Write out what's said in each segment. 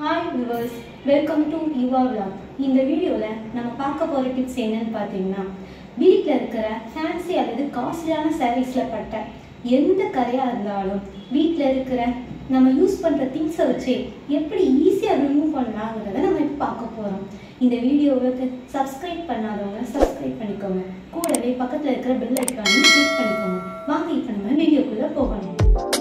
hi viewers welcome to Yuva vlog இந்த வீடியோவில் நம்ம பார்க்க போகிற டிப்ஸ் என்னன்னு பார்த்தீங்கன்னா வீட்டில் இருக்கிற ஃபேன்சி அல்லது காஸ்ட்லியான சாரீஸில் பட்ட எந்த கரையாக இருந்தாலும் வீட்டில் இருக்கிற நம்ம யூஸ் பண்ணுற திங்ஸை வச்சு எப்படி ஈஸியாக ரிமூவ் பண்ணலாங்கிறத நம்ம இப்போ பார்க்க போகிறோம் இந்த வீடியோவுக்கு சப்ஸ்கிரைப் பண்ணாதவங்க சப்ஸ்கிரைப் பண்ணிக்கோங்க கூடவே பக்கத்தில் இருக்கிற பெல் ஐக்கானையும் கிளிக் பண்ணிக்கோங்க வாங்க இப்போ நம்ம வீடியோக்குள்ளே போகணும்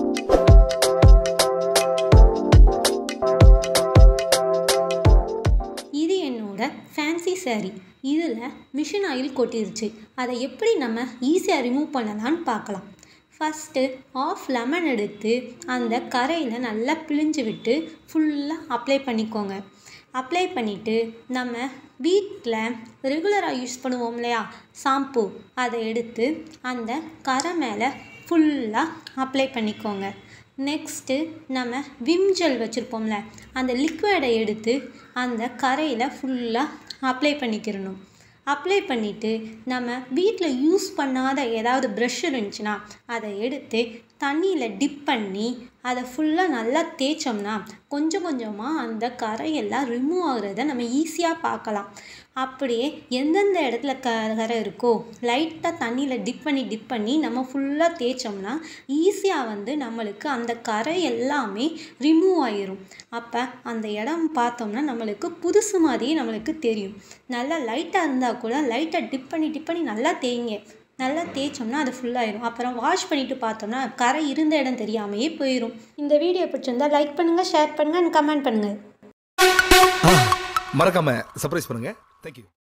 இது என்னோட ஃபேன்சி saree இதில் மிஷின் ஆயில் கொட்டிருச்சு அதை எப்படி நம்ம ஈஸியாக ரிமூவ் பண்ணலான்னு பார்க்கலாம் ஃபஸ்ட்டு ஆஃப் லெமன் எடுத்து அந்த கரையில் நல்லா பிழிஞ்சு விட்டு ஃபுல்லாக அப்ளை பண்ணிக்கோங்க அப்ளை பண்ணிவிட்டு நம்ம வீட்டில் ரெகுலராக யூஸ் பண்ணுவோம் இல்லையா ஷாம்பு அதை எடுத்து அந்த கரை மேலே ஃபுல்லாக அப்ளை பண்ணிக்கோங்க நெக்ஸ்ட்டு நம்ம விம் ஜெல் வச்சுருப்போம்ல அந்த லிக்விடை எடுத்து அந்த கரையில் ஃபுல்லாக அப்ளை பண்ணிக்கிறணும் அப்ளை பண்ணிவிட்டு நம்ம வீட்டில் யூஸ் பண்ணாத ஏதாவது ப்ரஷ் இருந்துச்சுன்னா அதை எடுத்து தண்ணியில் டிப் பண்ணி அதை ஃபுல்லாக நல்லா தேய்ச்சோம்னா கொஞ்சம் கொஞ்சமாக அந்த கரையெல்லாம் ரிமூவ் ஆகுறத நம்ம ஈஸியாக பார்க்கலாம் அப்படியே எந்தெந்த இடத்துல க கரை இருக்கோ லைட்டாக தண்ணியில் டிப் பண்ணி டிப் பண்ணி நம்ம ஃபுல்லாக தேய்ச்சோம்னா ஈஸியாக வந்து நம்மளுக்கு அந்த கரை எல்லாமே ரிமூவ் ஆயிரும் அப்போ அந்த இடம் பார்த்தோம்னா நம்மளுக்கு புதுசு மாதிரியே நம்மளுக்கு தெரியும் நல்லா லைட்டாக இருந்தால் கூட லைட்டாக டிப் பண்ணி டிப் பண்ணி நல்லா தேய்ங்க நல்லா தேய்ச்சோம்னா அது ஃபுல்லாயிரும் அப்புறம் வாஷ் பண்ணிட்டு பார்த்தோம்னா கரை இருந்த இடம் தெரியாமையே போயிடும் இந்த வீடியோ பிடிச்சிருந்தா லைக் பண்ணுங்கள் ஷேர் பண்ணுங்கள் கமெண்ட் பண்ணுங்கள் மறக்காம சர்ப்ரைஸ் பண்ணுங்க தேங்க்யூ